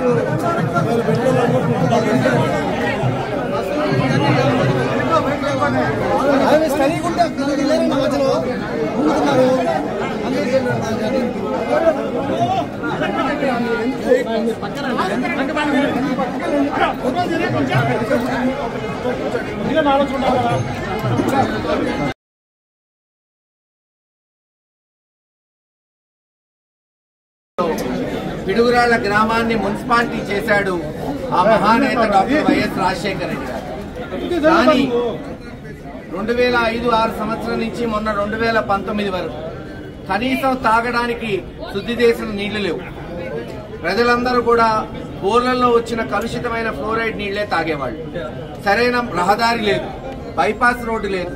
అవి స్టడీ ఉంటే వెళ్ళారండి మధ్యలో ముందుకున్నారు పిడుగురాళ్ల గ్రామాన్ని మున్సిపాలిటీ చేశాడు ఆ మహానేత డాక్టర్ వైఎస్ రాజశేఖర రెడ్డి గారు కానీ రెండు వేల ఐదు ఆరు సంవత్సరం నుంచి మొన్న రెండు వేల పంతొమ్మిది వరకు కనీసం తాగడానికి శుద్ధి చేసిన నీళ్లు లేవు ప్రజలందరూ కూడా బోర్లలో వచ్చిన కలుషితమైన ఫ్లోరైడ్ నీళ్లే తాగేవాళ్ళు సరైన రహదారి లేదు బైపాస్ రోడ్డు లేదు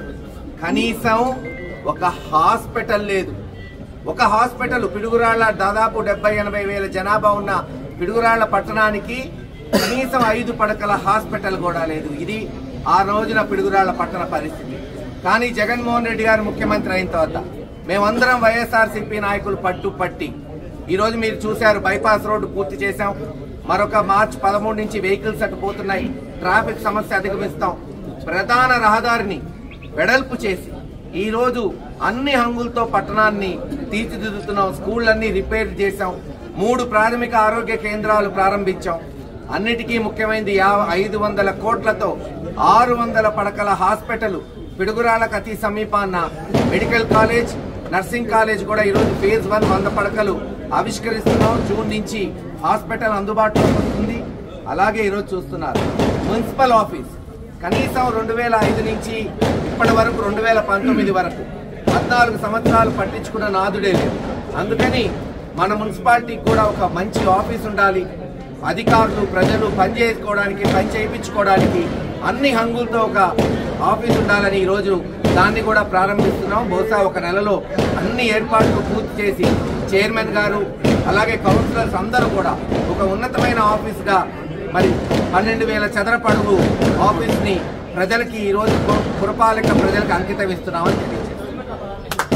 కనీసం ఒక హాస్పిటల్ లేదు ఒక హాస్పిటల్ పిడుగురాళ్ల దాదాపు డెబ్బై ఎనభై వేల జనాభా ఉన్న పిడుగురాళ్ల పట్టణానికి కనీసం ఐదు పడకల హాస్పిటల్ కూడా లేదు ఇది ఆ రోజున పిడుగురాళ్ల పట్టణ పరిస్థితి కానీ జగన్మోహన్ రెడ్డి గారు ముఖ్యమంత్రి అయిన తర్వాత మేమందరం వైఎస్ఆర్సీపీ నాయకులు పట్టు పట్టి ఈ రోజు మీరు చూశారు బైపాస్ రోడ్డు పూర్తి చేశాం మరొక మార్చ్ పదమూడు నుంచి వెహికల్స్ అటు పోతున్నాయి ట్రాఫిక్ సమస్య అధిగమిస్తాం ప్రధాన రహదారిని వెడల్పు చేసి ఈ రోజు అన్ని హంగులతో పట్టణాన్ని తీర్చిదిద్దుతున్నాం స్కూళ్ళన్నీ రిపేర్ చేశాం మూడు ప్రాథమిక ఆరోగ్య కేంద్రాలు ప్రారంభించాం అన్నిటికీ ముఖ్యమైనది యా- ఐదు వందల కోట్లతో ఆరు వందల పడకల హాస్పిటల్ పిడుగురాళ్లకు అతి సమీపాన్న మెడికల్ కాలేజ్ నర్సింగ్ కాలేజ్ కూడా ఈరోజు ఫేజ్ వన్ వంద పడకలు ఆవిష్కరిస్తున్నాం జూన్ నుంచి హాస్పిటల్ అందుబాటులోకి వస్తుంది అలాగే ఈరోజు చూస్తున్నారు మున్సిపల్ ఆఫీస్ కనీసం రెండు వేల ఐదు నుంచి ఇప్పటి వరకు రెండు వేల పంతొమ్మిది వరకు పద్నాలుగు సంవత్సరాలు పట్టించుకున్న నాదుడే లేదు అందుకని మన మున్సిపాలిటీకి కూడా ఒక మంచి ఆఫీస్ ఉండాలి అధికారులు ప్రజలు పని చేసుకోవడానికి పని చేయించుకోవడానికి అన్ని హంగులతో ఒక ఆఫీస్ ఉండాలని ఈరోజు దాన్ని కూడా ప్రారంభిస్తున్నాం బహుశా ఒక నెలలో అన్ని ఏర్పాట్లు పూర్తి చేసి చైర్మన్ గారు అలాగే కౌన్సిలర్స్ అందరూ కూడా ఒక ఉన్నతమైన ఆఫీస్గా మరి పన్నెండు వేల చదరపడుగు ఆఫీస్ని ప్రజలకి ఈరోజు పు- పురపాలక ప్రజలకు అంకితం ఇస్తున్నామని తెలియజేస్తున్నాం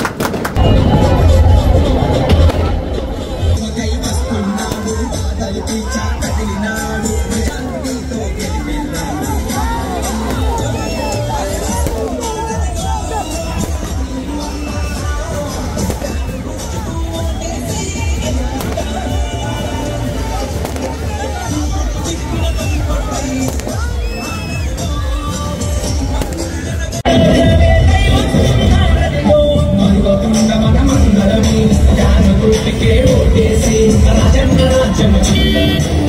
మనమందరము జ్ఞాన గుర్తుకే ఓటేసి రాజన్న రాజ్యము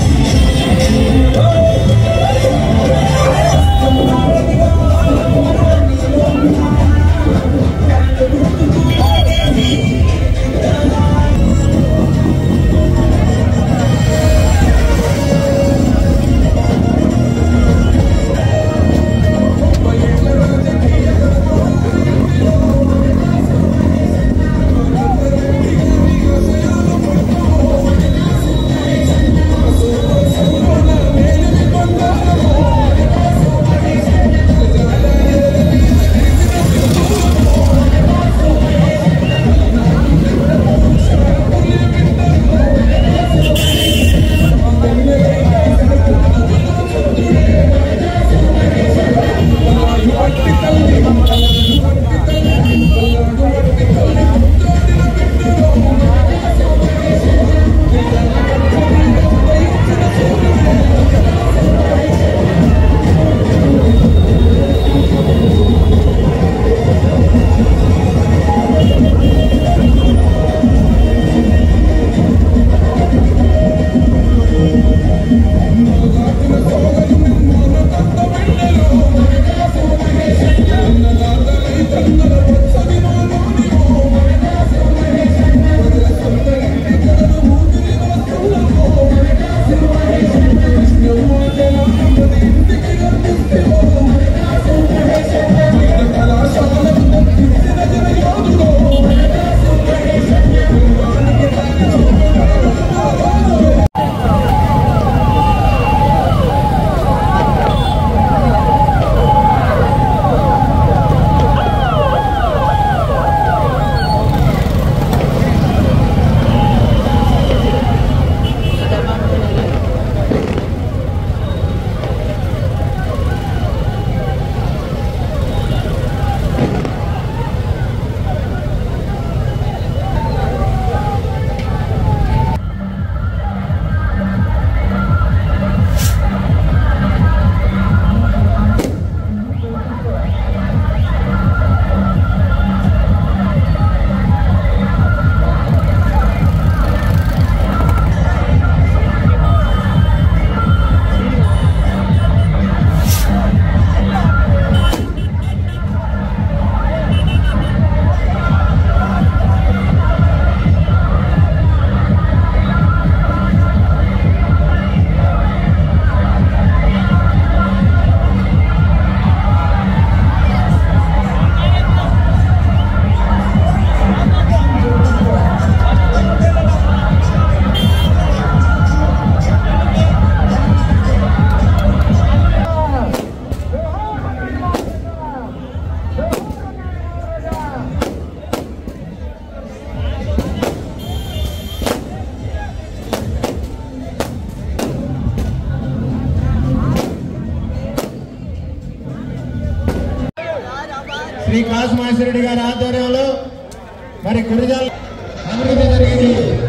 శ్రీ కాసుమాశ్వరుడి గారి ఆధ్వర్యంలో మరి గురిజాల అభివృద్ధి జరిగింది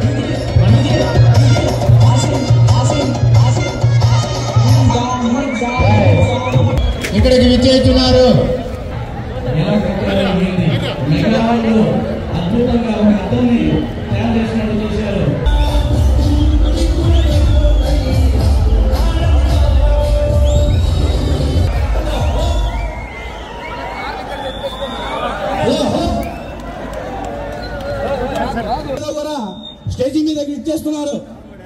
ఇక్కడికి విచ్చేస్తున్నారు మెగావాళ్ళు అద్భుతంగా ఒక అర్థాన్ని తయారు చేసినట్టు చేశారు కూడా స్టేజీ మీద ఇచ్చేస్తున్నారు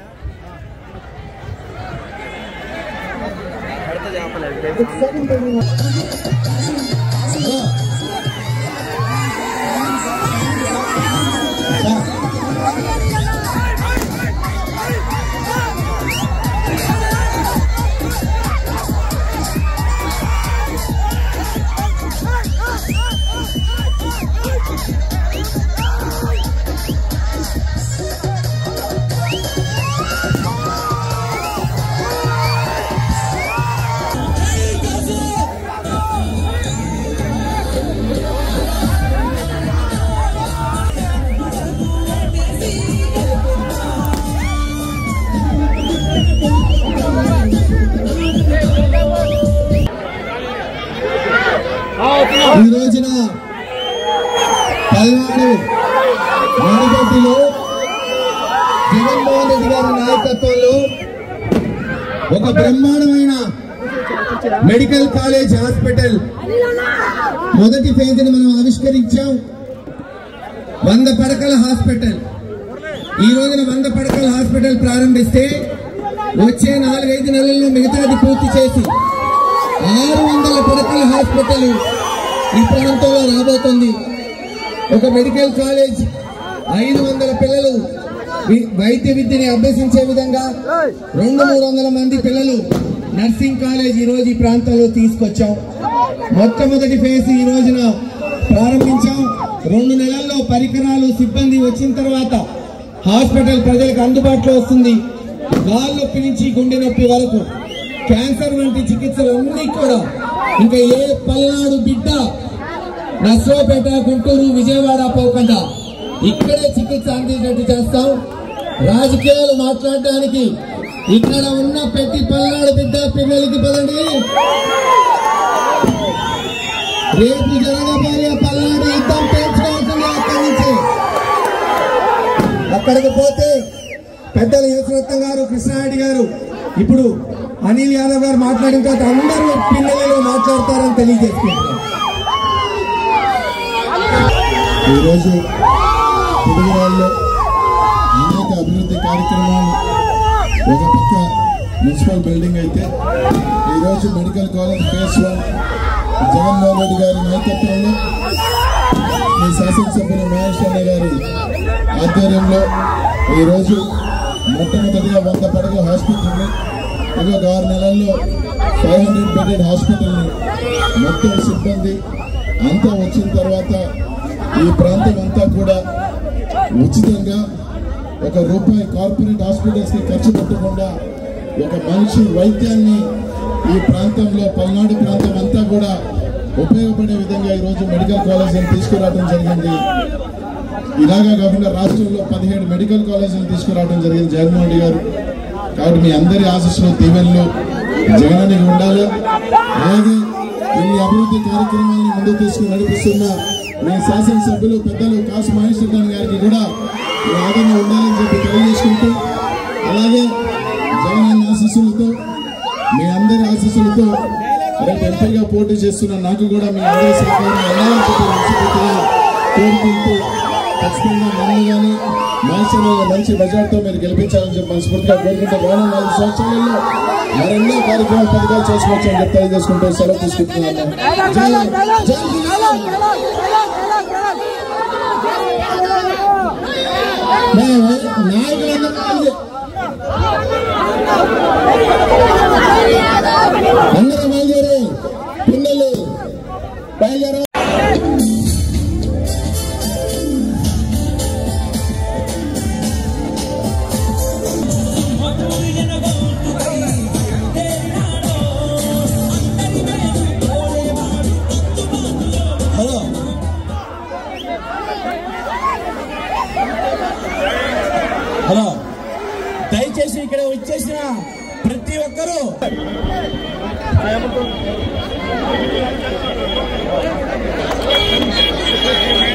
ఈ రోజున పల్నాడు మాడిపట్టిలో జగన్మోహన్ రెడ్డి గారి నాయకత్వంలో ఒక బ్రహ్మాండమైన మెడికల్ కాలేజ్ హాస్పిటల్ మొదటి ఫేజ్ ని మనం ఆవిష్కరించాం వంద పడకల హాస్పిటల్ ఈ రోజున వంద పడకల హాస్పిటల్ ప్రారంభిస్తే వచ్చే నాలుగైదు నెలల్లో మిగతాది పూర్తి చేసి ఆరు వందల పడకల హాస్పిటల్ ఈ ప్రాంతంలో రాబోతుంది ఒక మెడికల్ కాలేజ్ ఐదు వందల పిల్లలు వి- వైద్య విద్యని అభ్యసించే విధంగా రెండు మూడు వందల మంది పిల్లలు నర్సింగ్ కాలేజ్ ఈ రోజు ఈ ప్రాంతంలో తీసుకొచ్చాం మొట్టమొదటి ఫేజ్ ఈ రోజున ప్రారంభించాం రెండు నెలల్లో పరికరాలు సిబ్బంది వచ్చిన తర్వాత హాస్పిటల్ ప్రజలకు అందుబాటులో వస్తుంది గాలి నొప్పి నుంచి గుండె నొప్పి వరకు క్యాన్సర్ వంటి చికిత్సలు అన్ని కూడా ఇంకా ఏ పల్నాడు బిడ్డ నర్సరావుపేట గుంటూరు విజయవాడ పోకుండా ఇక్కడే చికిత్స అందించేట్టు చేస్తాం రాజకీయాలు మాట్లాడడానికి ఇక్కడ ఉన్న ప్రతి పల్నాడు బిడ్డ పిల్లలకి పదండి రేపు జరగబోయే పల్నాడు యుద్ధం పేర్చుకోవాల్సింది అక్కడి నుంచి అక్కడికి పోతే పెద్దలు యేసురత్నం గారు కృష్ణారెడ్డి గారు ఇప్పుడు అనిల్ యాదవ్ గారు మాట్లాడిన తర్వాత అందరూ పిల్లలలో మాట్లాడతారని తెలియజేసుకుంటున్నారు ఈరోజు పుదుగురాల్లో అనేక అభివృద్ధి కార్యక్రమాలు ఒక పక్క మున్సిపల్ బిల్డింగ్ అయితే ఈరోజు medical college phase one Jaganmohan Reddy గారి నాయకత్వంలో మీ శాసనసభ్యులు మహేష్ అన్న గారి ఆధ్వర్యంలో ఈరోజు మొట్టమొదటిగా వంద పడగల హాస్పిటల్ని ఇంకొక ఆరు నెలల్లో ఫైవ్ హండ్రెడ్ బెడెడ్ హాస్పిటల్ని మొత్తం సిబ్బంది అంతా వచ్చిన తర్వాత ఈ ప్రాంతం అంతా కూడా ఉచితంగా ఒక రూపాయి కార్పొరేట్ హాస్పిటల్స్ కి ఖర్చు పెట్టకుండా ఒక మనిషి వైద్యాన్ని ఈ ప్రాంతంలో పల్నాడు ప్రాంతం అంతా కూడా ఉపయోగపడే విధంగా ఈరోజు మెడికల్ కాలేజీని తీసుకురావడం జరిగింది ఇలాగా కాకుండా రాష్ట్రంలో పదిహేడు మెడికల్ కాలేజీలు తీసుకురావడం జరిగింది జగన్మోహన్ రెడ్డి గారు కాబట్టి మీ అందరి ఆశీస్సులు దీవెనలు జగనానికి ఉండాలి అలాగే ఇన్ని అభివృద్ధి కార్యక్రమాలను ముందుకు తీసుకుని నడిపిస్తున్న మీ శాసనసభ్యులు పెద్దలు కాసు మహేష్ రెడ్డి గారికి కూడా మీ ఆదరణ ఉండాలని చెప్పి తెలియజేసుకుంటూ అలాగే జగనన్న ఆశీస్సులతో మీ అందరి ఆశీస్సులతో రేపు ఎంపీగా పోటీ చేస్తున్న నాకు కూడా మీ అందరి సహకారం ఉండాలని చెప్పి మనస్ఫూర్తిగా కోరుకుంటూ ఖచ్చితంగా నన్ను కానీ మహేశ్వరంలో మంచి బడ్జెట్తో మీరు గెలిపించాలని చెప్పి మనస్ఫూర్తిగా కోరుకుంటూ రానున్న నాలుగు సంవత్సరాలలో మరెన్నో కార్యక్రమాలు పథకాలు చేసుకోవచ్చు అని చెప్పి తెలియజేసుకుంటూ సెలవు తీసుకుంటున్నాను జై జై శ్రీరామ్. మేము నాయకులందరూ అందరూ బయలుదేరి పిల్లలు బయలుదేరు హలో కావున ప్రతి ఒక్కరూ ఆ